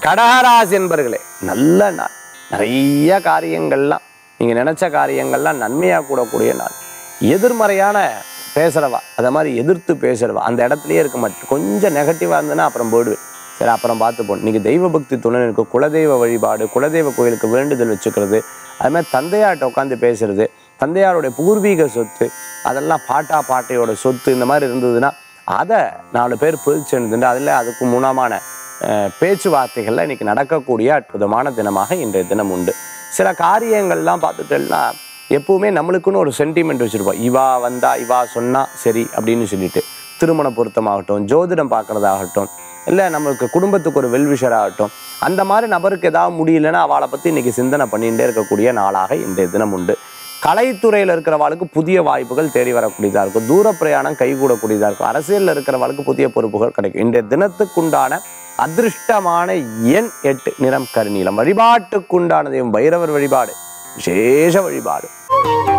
கடகராசி என்பர்களே நல்ல நாள் நிறைய காரியங்கள்லாம் நீங்க நினைச்ச காரியங்கள்லாம் நன்மையா கூடக்கூடிய நாள் எதிர்மறையான பேசுறவா அதை மாதிரி எதிர்த்து பேசுறவா அந்த இடத்துலயே இருக்க மாட்டேன் கொஞ்சம் நெகட்டிவா இருந்ததுன்னா அப்புறம் போயிடுவேன் சரி அப்புறம் பார்த்து போகணும் இன்னைக்கு தெய்வ பக்தி துணை இருக்கு குலதெய்வ வழிபாடு குலதெய்வ கோயிலுக்கு வேண்டுதல் வச்சுக்கிறது அது மாதிரி தந்தையார்ட்ட உட்காந்து பேசுறது தந்தையாருடைய பூர்வீக சொத்து அதெல்லாம் பாட்டா பாட்டையோட சொத்து இந்த மாதிரி இருந்ததுன்னா அதை நாலு பேர் பிரிச்செடுத்துட்டு அதில் அதுக்கு மூலமான அஹ், பேச்சுவார்த்தைகள்ல இன்னைக்கு நடக்கக்கூடிய அற்புதமான தினமாக இன்றைய தினம் உண்டு சில காரியங்கள்லாம் பார்த்துட்டோம்னா எப்பவுமே நம்மளுக்குன்னு ஒரு சென்டிமெண்ட் வச்சுருப்போம் இவா வந்தா இவா சொன்னா சரி அப்படின்னு சொல்லிட்டு திருமண பொருத்தமாகட்டும் ஜோதிடம் பார்க்கறதாகட்டும் இல்லை நம்மளுக்கு குடும்பத்துக்கு ஒரு வெல்விஷர் ஆகட்டும் அந்த மாதிரி நபருக்கு ஏதாவது முடியலன்னா அவளை பற்றி இன்னைக்கு சிந்தனை பண்ணிகிட்டே இருக்கக்கூடிய நாளாக இன்றைய தினம் உண்டு கலைத்துறையில் இருக்கிறவாளுக்கு புதிய வாய்ப்புகள் தேடி வரக்கூடியதாக இருக்கும் தூர பிரயாணம் கைகூடக்கூடியதாக இருக்கும் அரசியலில் இருக்கிறவாளுக்கு புதிய பொறுப்புகள் கிடைக்கும் இன்றைய தினத்துக்குண்டான அதிர்ஷ்டமான எண் எட்டு நிறம் கருநீலம் வழிபாட்டுக்குண்டான தெய்வம் பைரவர் வழிபாடு விசேஷ வழிபாடு